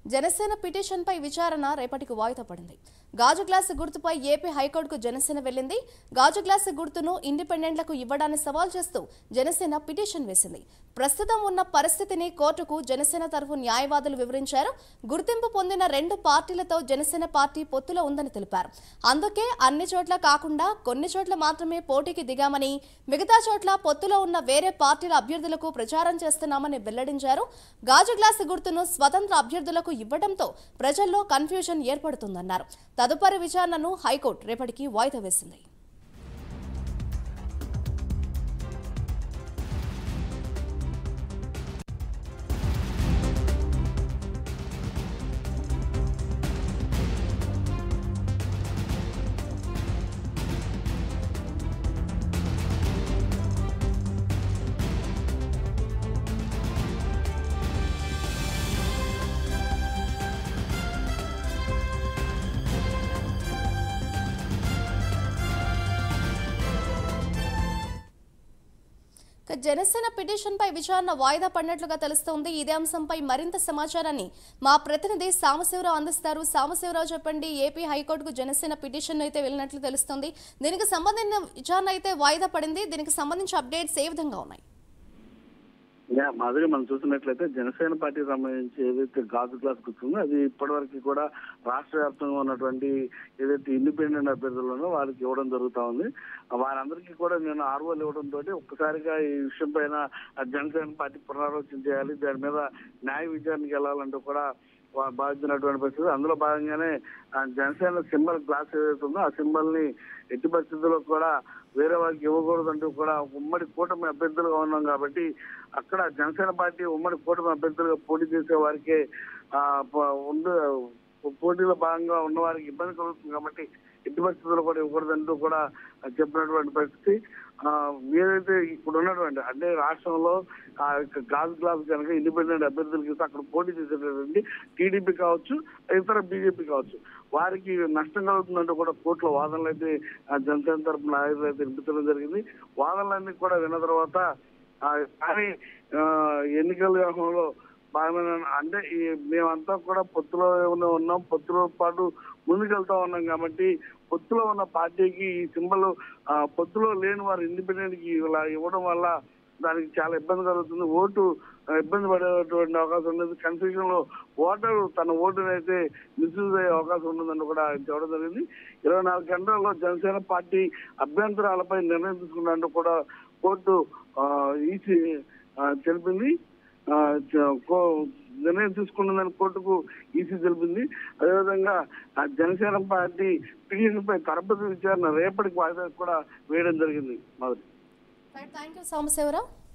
జనసేన పిటిషన్పై విచారణ రేపటికి వాయిదా పడింది గాజు గ్లాసు గుర్తుపై ఏపీ హైకోర్టుకు జనసేన వెళ్లింది గాజు గ్లాసు గుర్తును ఇండిపెండెంట్లకు ఇవ్వడాన్ని సవాల్ చేస్తూ జనసేన పిటిషన్ వేసింది ప్రస్తుతం ఉన్న పరిస్థితిని కోర్టుకు జనసేన తరఫు న్యాయవాదులు వివరించారు గుర్తింపు పొందిన రెండు పార్టీలతో జనసేన పార్టీ పొత్తులో ఉందని తెలిపారు అందుకే అన్ని చోట్ల కాకుండా కొన్ని చోట్ల మాత్రమే పోటీకి దిగామని మిగతా చోట్ల పొత్తులో ఉన్న వేరే పార్టీల అభ్యర్థులకు ప్రచారం చేస్తున్నామని వెల్లడించారు గాజు గ్లాసు గుర్తును స్వతంత్ర అభ్యర్థులకు ఇవ్వడంతో ప్రజల్లో కన్ఫ్యూజన్ ఏర్పడుతుందన్నారు తదుపరి విచారణను హైకోర్టు రేపటికి వాయిదా వేసింది ఇక జనసేన పిటిషన్పై విచారణ వాయిదా పడినట్లుగా తెలుస్తోంది ఇదే అంశంపై మరింత సమాచారాన్ని మా ప్రతినిధి సాంబశివరావు అందిస్తారు సాంబశివరావు చెప్పండి ఏపీ హైకోర్టుకు జనసేన పిటిషన్ అయితే వెళ్ళినట్లు తెలుస్తోంది దీనికి సంబంధించిన విచారణ అయితే వాయిదా పడింది దీనికి సంబంధించి అప్డేట్స్ ఏ విధంగా ఉన్నాయి యా, మాదిరిగా మనం చూసినట్లయితే జనసేన పార్టీకి సంబంధించి ఏదైతే గాజు క్లాస్ కూర్చుందో అది ఇప్పటివరకు కూడా రాష్ట్ర వ్యాప్తంగా ఉన్నటువంటి ఏదైతే ఇండిపెండెంట్ అభ్యర్థులను వాళ్ళకి ఇవ్వడం జరుగుతా ఉంది వారందరికీ కూడా నేను ఆర్వోలు ఇవ్వడం తోటి ఒక్కసారిగా ఈ విషయం పైన ఆ జనసేన పార్టీ పునరాలోచన చేయాలి దాని మీద న్యాయ విచారణకి వెళ్ళాలంటూ కూడా వా- భావించినటువంటి పరిస్థితి అందులో భాగంగానే ఆ జనసేన సింబల్ గ్లాస్ ఏదైతే ఉందో ఆ సింబల్ ని ఎట్టి పరిస్థితుల్లో కూడా వేరే వాళ్ళకి ఇవ్వకూడదంటూ కూడా ఉమ్మడి కూటమి అభ్యర్థులుగా ఉన్నాం కాబట్టి అక్కడ జనసేన పార్టీ ఉమ్మడి కూటమి అభ్యర్థులుగా పోటీ చేసే వారికి ఆ ప- ఉండు పోటీలో భాగంగా ఉన్న వారికి ఇబ్బంది కలుగుతుంది కాబట్టి ఎట్టి పరిస్థితుల్లో కూడా ఇవ్వకూడదంటూ కూడా చెప్పినటువంటి పరిస్థితి ఆ, ఏదైతే ఇప్పుడు ఉన్నటువంటి అంటే రాష్ట్రంలో ఆ యొక్క గాజు గ్లాస్ కనుక ఇండిపెండెంట్ అభ్యర్థులకి ఇస్తే అక్కడ పోటీ చేసేటటువంటి టీడీపీ కావచ్చు ఇతర బీజేపీ కావచ్చు వారికి నష్టం కలుగుతుందంటూ కూడా కోర్టులో వాదనలు అయితే ఆ, జనసేన తరపున లాయర్లు అయితే వినిపించడం జరిగింది వాదనలన్నీ కూడా విన్న తర్వాత ఆ, కానీ ఆ, ఎన్నికల వ్యవహారంలో బాగా అంటే ఈ మేమంతా కూడా పొత్తులో ఉన్న- ఉన్నాం పొత్తులో పాటు ముందుకెళ్తా ఉన్నాం కాబట్టి పొత్తులో ఉన్న పార్టీకి ఈ సింబల్ ఆ, పొత్తులో లేని వారు ఇండిపెండెంట్ కి ఇలా ఇవ్వడం వల్ల దానికి చాలా ఇబ్బంది కలుగుతుంది ఓటు ఆ, ఇబ్బంది పడేటువంటి అవకాశం ఉండదు కన్ఫ్యూజన్ లో ఓటరు తన ఓటుని అయితే మిస్యూజ్ అయ్యే అవకాశం ఉండదని కూడా ఆయన చెప్పడం జరిగింది ఇరవై నాలుగు గంటల్లో జనసేన పార్టీ అభ్యంతరాలపై నిర్ణయం తీసుకున్నట్టు కూడా కోర్టు ఆ, ఈసీ ఆ, తెలిపింది ఆ, చ- కో- నిర్ణయం తీసుకున్నదని కోర్టుకు ఈసీ తెలిపింది అదేవిధంగా ఆ జనసేన పార్టీ పిటిషన్ పై తరబడి విచారణ రేపటికి వాయిదా కూడా వేయడం జరిగింది మొదటి థ్యాంక్ యూ సాంబశివరావు